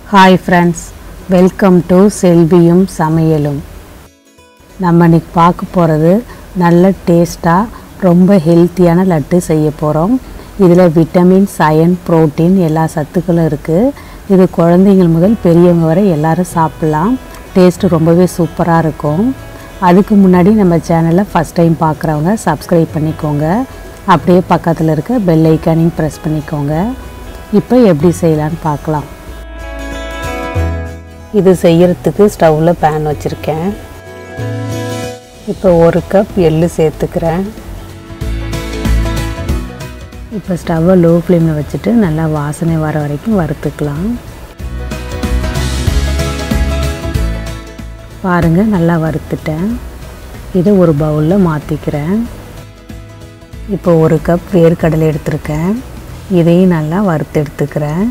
hi friends welcome to செல்வியும் சமையலும் நம்ம இன்னைக்கு பார்க்க போகிறது நல்ல டேஸ்ட்டாக ரொம்ப ஹெல்த்தியான லட்டு செய்ய போகிறோம் இதில் விட்டமின்ஸ் அயன் புரோட்டீன் எல்லா சத்துக்களும் இருக்குது இது குழந்தைங்கள் முதல் பெரியவங்க வரை எல்லாரும் சாப்பிட்லாம் டேஸ்ட்டு ரொம்பவே சூப்பராக இருக்கும் அதுக்கு முன்னாடி நம்ம சேனலை ஃபஸ்ட் டைம் பார்க்குறவங்க சப்ஸ்கிரைப் பண்ணிக்கோங்க அப்படியே பக்கத்தில் இருக்க பெல் ஐக்கானையும் ப்ரெஸ் பண்ணிக்கோங்க இப்போ எப்படி செய்யலான்னு பார்க்கலாம் இது செய்யறதுக்கு ஸ்டவ்வில் பேன் வச்சுருக்கேன் இப்போ ஒரு கப் எள்ளு சேர்த்துக்கிறேன் இப்போ ஸ்டவ்வை லோ ஃப்ளேமில் வச்சுட்டு நல்லா வாசனை வர வரைக்கும் வறுத்துக்கலாம் பாருங்கள் நல்லா வறுத்துட்டேன் இதை ஒரு பவுலில் மாற்றிக்கிறேன் இப்போ ஒரு கப் வேர்க்கடலை எடுத்திருக்கேன் இதையும் நல்லா வறுத்து எடுத்துக்கிறேன்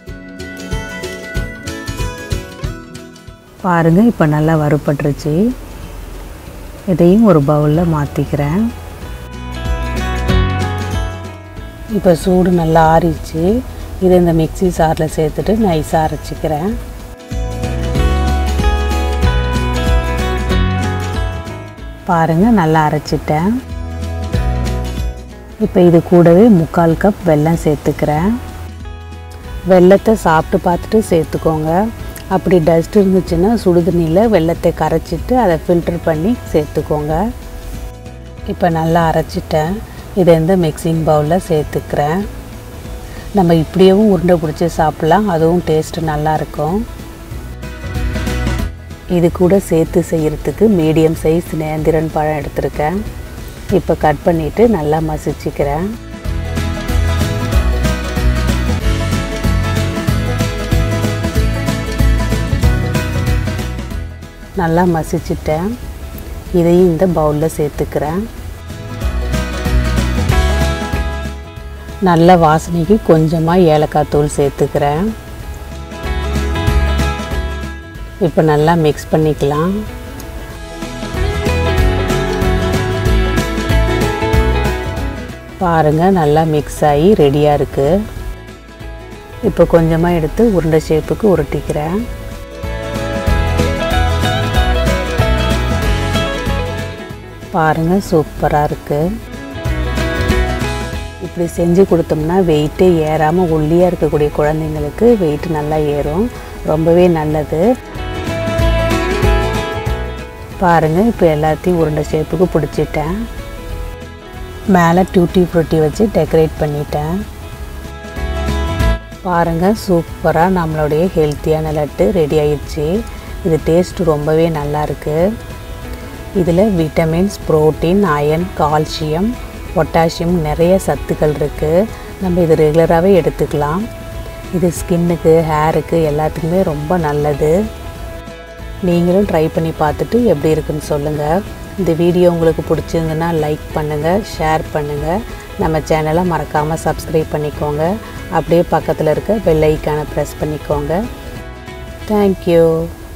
பாருங்கள் இப்போ நல்லா வறுபட்டுருச்சு இதையும் ஒரு பவுலில் மாற்றிக்கிறேன் இப்போ சூடு நல்லா ஆறிச்சு இதை இந்த மிக்ஸி சாரில் சேர்த்துட்டு நைஸாக அரைச்சிக்கிறேன் பாருங்கள் நல்லா அரைச்சிட்டேன் இப்போ இது கூடவே முக்கால் கப் வெல்லம் சேர்த்துக்கிறேன் வெல்லத்தை சாப்பிட்டு பார்த்துட்டு சேர்த்துக்கோங்க அப்படி டஸ்ட் இருந்துச்சுன்னா சுடுதண்ணியில் வெள்ளத்தை கரைச்சிட்டு அதை ஃபில்டர் பண்ணி சேர்த்துக்கோங்க இப்போ நல்லா அரைச்சிட்டேன் இதை இந்த மிக்சிங் பவுலில் சேர்த்துக்கிறேன் நம்ம இப்படியேவும் உருண்டை பிடிச்சி சாப்பிட்லாம் அதுவும் டேஸ்ட்டு நல்லாயிருக்கும் இது கூட சேர்த்து செய்கிறதுக்கு மீடியம் சைஸ் நேந்திரன் பழம் எடுத்திருக்கேன் இப்போ கட் பண்ணிவிட்டு நல்லா மசிச்சுக்கிறேன் நல்லா மசிச்சிட்டேன் இதையும் இந்த பவுலில் சேர்த்துக்கிறேன் நல்ல வாசனைக்கு கொஞ்சமாக ஏலக்காய் தூள் சேர்த்துக்கிறேன் இப்போ நல்லா மிக்ஸ் பண்ணிக்கலாம் பாருங்கள் நல்லா மிக்ஸ் ஆகி ரெடியாக இருக்குது இப்போ கொஞ்சமாக எடுத்து உருண்டை ஷேப்புக்கு உருட்டிக்கிறேன் பாருங்கள் சூப்பராக இருக்குது இப்படி செஞ்சு கொடுத்தோம்னா வெயிட்டே ஏறாமல் ஒல்லியாக இருக்கக்கூடிய குழந்தைங்களுக்கு வெயிட் நல்லா ஏறும் ரொம்பவே நல்லது பாருங்கள் இப்போ எல்லாத்தையும் உருண்டை ஷேப்புக்கு பிடிச்சிட்டேன் மேலே டியூட்டி ஃப்ரூட்டி வச்சு டெக்கரேட் பண்ணிட்டேன் பாருங்கள் சூப்பராக நம்மளுடைய ஹெல்த்தியான லட்டு ரெடி ஆயிடுச்சு இது டேஸ்ட் ரொம்பவே நல்லா இருக்குது இதில் vitamins protein iron calcium potassium நிறைய சத்துக்கள் இருக்குது நம்ம இது ரெகுலராகவே எடுத்துக்கலாம் இது ஸ்கின்னுக்கு ஹேருக்கு எல்லாத்துக்குமே ரொம்ப நல்லது நீங்களும் ட்ரை பண்ணி பார்த்துட்டு எப்படி இருக்குன்னு சொல்லுங்கள் இந்த வீடியோ உங்களுக்கு பிடிச்சிருந்துன்னா லைக் பண்ணுங்கள் ஷேர் பண்ணுங்கள் நம்ம சேனலை மறக்காமல் சப்ஸ்கிரைப் பண்ணிக்கோங்க அப்படியே பக்கத்தில் இருக்க பெல் ஐக்கானை ப்ரெஸ் பண்ணிக்கோங்க தேங்க்யூ